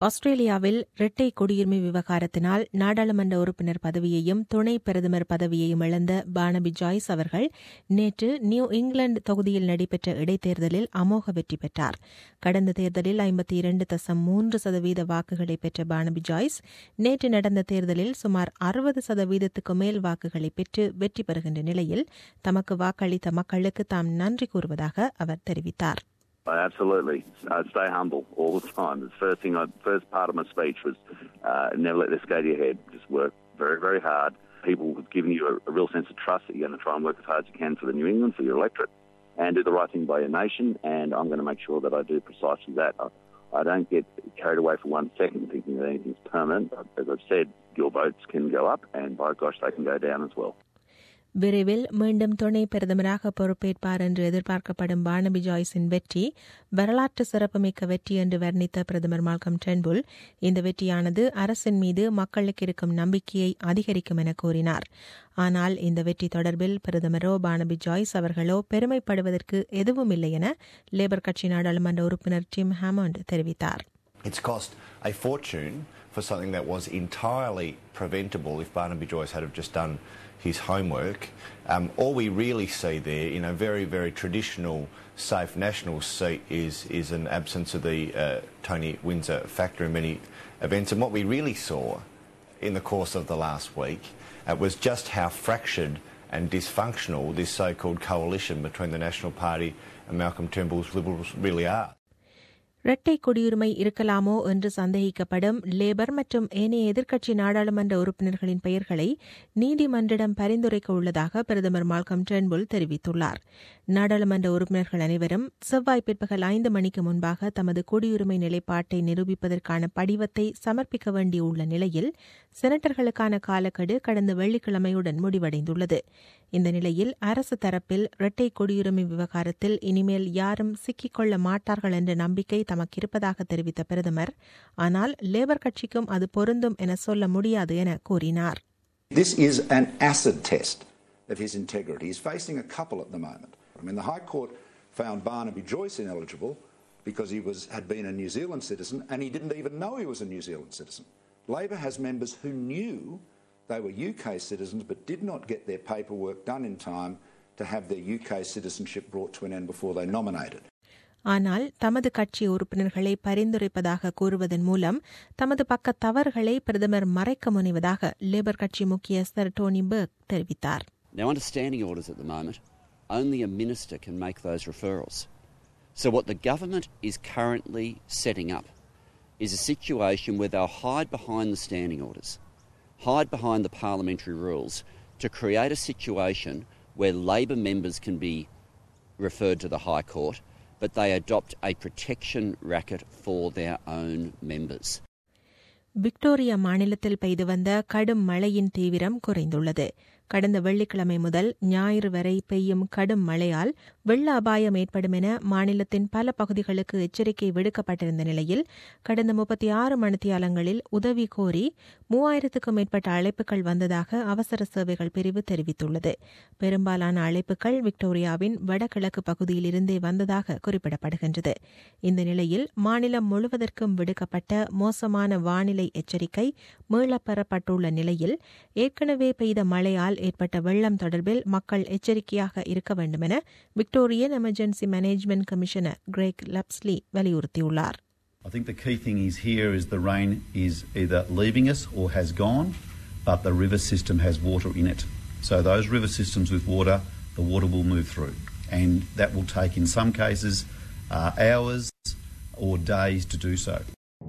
ஆஸ்திரேலியாவில் இரட்டை குடியுரிமை விவகாரத்தினால் நாடாளுமன்ற உறுப்பினர் பதவியையும் துணை பிரதமர் பதவியையும் இழந்த பானபி ஜாய்ஸ் அவர்கள் நேற்று நியூ இங்கிலாந்து தொகுதியில் நடைபெற்ற இடைத்தேர்தலில் அமோக வெற்றி பெற்றார் கடந்த தேர்தலில் ஐம்பத்தி இரண்டு தசம் மூன்று சதவீத வாக்குகளை பெற்ற பானபி ஜாய்ஸ் நேற்று நடந்த தேர்தலில் சுமார் அறுபது சதவீதத்துக்கு மேல் வாக்குகளை பெற்று வெற்றி பெறுகின்ற நிலையில் தமக்கு வாக்களித்த மக்களுக்கு தாம் நன்றி கூறுவதாக அவர் தெரிவித்தார் I absolutely uh, stay humble all the time. The first thing, I, first part of my speech was uh, never let this go to your head. Just work very, very hard. People have given you a, a real sense of trust that you're going to try and work as hard as you can for the New England, for your electorate, and do the right thing by your nation. And I'm going to make sure that I do precisely that. I, I don't get carried away for one second thinking that anything's permanent. As I've said, your votes can go up, and by gosh, they can go down as well. விரைவில் மீண்டும் துணை பிரதமராக பொறுப்பேற்பார் என்று எதிர்பார்க்கப்படும் Barnaby ஜாய்ஸின் வெற்றி வரலாற்று சிறப்புமிக்க வெற்றி என்று வர்ணித்த பிரதமர் மால்கம் டென்புல் இந்த வெற்றியானது அரசின் மீது மக்களுக்கு இருக்கும் நம்பிக்கையை அதிகரிக்கும் என கூறினார் ஆனால் இந்த வெற்றி தொடர்பில் பிரதமரோ பானபி ஜாய்ஸ் அவர்களோ பெருமைப்படுவதற்கு எதுவும் இல்லை என லேபர் கட்சி நாடாளுமன்ற உறுப்பினர் டிம் ஹாமண்ட் தெரிவித்தார் It's cost a fortune for something that was entirely preventable if Barnaby Joyce had have just done his homework. Um, all we really see there in a very, very traditional, safe national seat is, is an absence of the uh, Tony Windsor factor in many events. And what we really saw in the course of the last week uh, was just how fractured and dysfunctional this so-called coalition between the National Party and Malcolm Turnbull's Liberals really are. இரட்டை குடியுரிமை இருக்கலாமோ என்று சந்தேகிக்கப்படும் labour மற்றும் ஏனைய எதிர்க்கட்சி நாடாளுமன்ற உறுப்பினர்களின் பெயர்களை நீதிமன்றிடம் பரிந்துரைக்க உள்ளதாக பிரதமர் மால்கம் டெர்ன்புல் தெரிவித்துள்ளார் நாடாளுமன்ற உறுப்பினர்கள் அனைவரும் செவ்வாய் பிற்பகல் ஐந்து மணிக்கு முன்பாக தமது குடியுரிமை நிலைப்பாட்டை நிரூபிப்பதற்கான படிவத்தை சமர்ப்பிக்க வேண்டியுள்ள நிலையில் செனட்டர்களுக்கான காலக்கெடு கடந்த வெள்ளிக்கிழமையுடன் முடிவடைந்துள்ளது இந்த நிலையில் அரசு தரப்பில் இரட்டை குடியுரிமை விவகாரத்தில் இனிமேல் யாரும் சிக்கிக்கொள்ள மாட்டார்கள் என்ற நம்பிக்கை தமக்கு இருப்பதாக தெரிவித்த பிரதமர் ஆனால் லேபர் கட்சிக்கும் அது பொருந்தும் என சொல்ல முடியாது என கூறினார் This is an acid test of his integrity. He's facing a couple at the moment. I mean, the High Court found Barnaby Joyce ineligible because he was, had been a New Zealand citizen and he didn't even know he was a New Zealand citizen. Labor has members who knew they were UK citizens but did not get their paperwork done in time to have their UK citizenship brought to an end before they nominated. ஆனால் தமது கட்சி உறுப்பினர்களை பரிந்துரைப்பதாக கூறுவதன் மூலம் தமது பக்க தவறுகளை பிரதமர் மறைக்க முனைவதாக லேபர் கட்சி முக்கியஸ்தர் டோனி பெர்க் தெரிவித்தார் Now, under standing orders at the moment, only a minister can make those referrals. So, what the government is currently setting up is a situation where they'll hide behind the standing orders, hide behind the parliamentary rules to create a situation where Labor members can be referred to the High Court, but they adopt a protection racket for their own members. Victoria மாநிலத்தில் பெய்து வந்த கடும் மழையின் தீவிரம் குறைந்துள்ளது கடந்த வெள்ளிக்கிழமை முதல் ஞாயிறு வரை பெய்யும் கடும் மழையால் வெள்ள அபாயம் ஏற்படும் என மாநிலத்தின் பல பகுதிகளுக்கு எச்சரிக்கை விடுக்கப்பட்டிருந்த நிலையில் கடந்த முப்பத்தி ஆறு மணித்தியாலங்களில் உதவி கோரி மூவாயிரத்துக்கும் மேற்பட்ட அழைப்புகள் வந்ததாக அவசர சேவைகள் பிரிவு தெரிவித்துள்ளது பெரும்பாலான அழைப்புகள் விக்டோரியாவின் வடகிழக்கு பகுதியில் இருந்தே வந்ததாக குறிப்பிடப்படுகின்றது இந்த நிலையில் மாநிலம் முழுவதற்கும் விடுக்கப்பட்ட மோசமான வானிலை எச்சரிக்கை மீளப்பெறப்பட்டுள்ள நிலையில் ஏற்கனவே பெய்த மழையால் ஏற்பட்ட வெள்ளம் தொடர்பில் மக்கள் எச்சரிக்கையாக இருக்க வேண்டும் என Victorian emergency management commissioner Craig Lapsley வலியுறுத்தியுள்ளார் I think the key thing is here is the rain is either leaving us or has gone, but the river system has water in it. So those river systems with water, the water will move through, and that will take in some cases uh, hours or days to do so.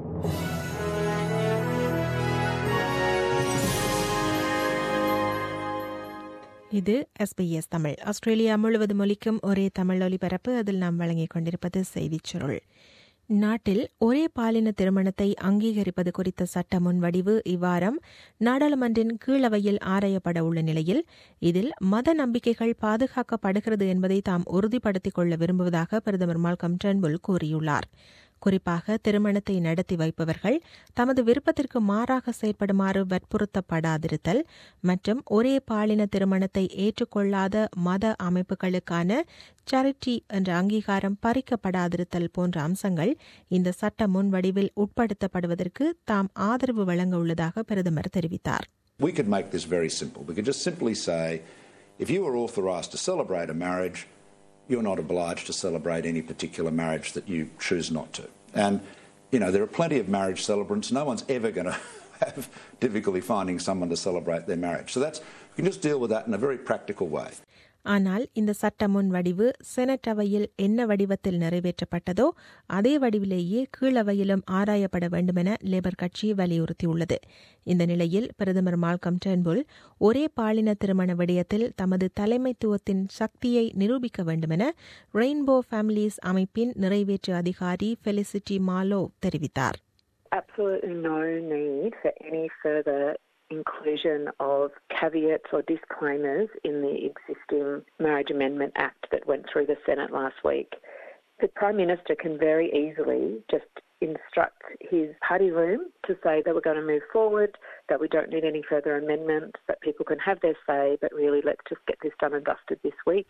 இது SBS Tamil Australia முழுவதும் ஒலிக்கும் ஒரே தமிழ் ஒலிபரப்பு அதில் நாம் வழங்கிக் கொண்டிருப்பது செய்திச் சுருள் நாட்டில் ஒரே பாலின திருமணத்தை அங்கீகரிப்பது குறித்த சட்ட முன்வடிவு இவ்வாரம் நாடாளுமன்றின் கீழவையில் ஆராயப்பட உள்ள நிலையில் இதில் மத நம்பிக்கைகள் பாதுகாக்கப்படுகிறது என்பதை தாம் உறுதிப்படுத்திக் கொள்ள விரும்புவதாக பிரதமர் மால்கம் டர்ன்புல் கூறியுள்ளார் குறிப்பாக திருமணத்தை நடத்தி வைப்பவர்கள் தமது விருப்பத்திற்கு மாறாக செயற்படுமாறு வற்புறுத்தப்படாதிருத்தல் மற்றும் ஒரே பாலின திருமணத்தை ஏற்றுக்கொள்ளாத மத அமைப்புகளுக்கான சேரிட்டி என்ற அங்கீகாரம் பறிக்கப்படாதிருத்தல் போன்ற அம்சங்கள் இந்த சட்ட முன்வடிவில் உட்படுத்தப்படுவதற்கு தாம் ஆதரவு வழங்க உள்ளதாக பிரதமர் தெரிவித்தார் We could make this very simple. We could just simply say if you are authorised to celebrate a marriage, you're not obliged to celebrate any particular marriage that you choose not to. And, you know, there are plenty of marriage celebrants. No one's ever going to have difficulty finding someone to celebrate their marriage. So that's, we can just deal with that in a very practical way. ஆனால் இந்த சட்ட முன் வடிவு senate அவையில் என்ன வடிவத்தில் நிறைவேற்றப்பட்டதோ அதே வடிவிலேயே கீழவையிலும் ஆராயப்பட வேண்டுமென லேபர் கட்சி வலியுறுத்தியுள்ளது இந்த நிலையில் பிரதமர் மால்கம் டெர்ன்புல் ஒரே பாலின திருமண விடயத்தில் தமது தலைமைத்துவத்தின் சக்தியை நிரூபிக்க வேண்டுமென ரெயின்போ ஃபேமிலிஸ் அமைப்பின் நிறைவேற்று அதிகாரி ஃபெலிசிட்டி மாலோ தெரிவித்தார் absolutely no need for any further inclusion of caveats or disclaimers in the existing Marriage Amendment Act that went through the Senate last week. The Prime Minister can very easily just instruct his party room to say that we're going to move forward, that we don't need any further amendments, that people can have their say, but really let's just get this done and dusted this week.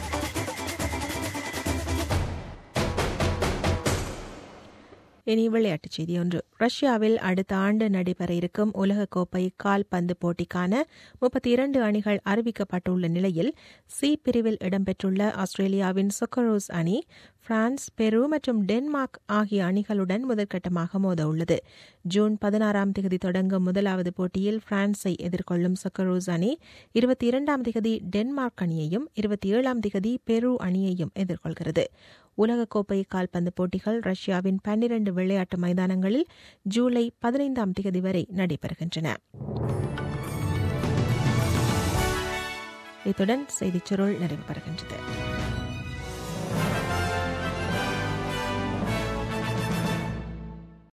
இனி விளையாட்டுச் செய்தி ஒன்று ரஷ்யாவில் அடுத்த ஆண்டு நடைபெற இருக்கும் உலகக்கோப்பை கால்பந்து போட்டிக்கான முப்பத்தி இரண்டு அணிகள் அறிவிக்கப்பட்டுள்ள நிலையில் சி பிரிவில் இடம்பெற்றுள்ள ஆஸ்திரேலியாவின் சொக்கரோஸ் அணி பிரான்ஸ் பெரு மற்றும் டென்மார்க் ஆகிய அணிகளுடன் முதற்கட்டமாக மோத உள்ளது ஜூன் பதினாறாம் தேதி தொடங்கும் முதலாவது போட்டியில் பிரான்ஸை எதிர்கொள்ளும் சொக்கரோஸ் அணி இருபத்தி இரண்டாம் தேதி டென்மார்க் அணியையும் இருபத்தி ஏழாம் தேதி பெரு அணியையும் எதிர்கொள்கிறது உலகக்கோப்பை கால்பந்து போட்டிகள் ரஷ்யாவின் பன்னிரண்டு விளையாட்டு மைதானங்களில் ஜூலை பதினைந்தாம் தேதி வரை நடைபெறுகின்றன இத்துடன் செய்திச் சுருள் நிறைவு பெறுகின்றது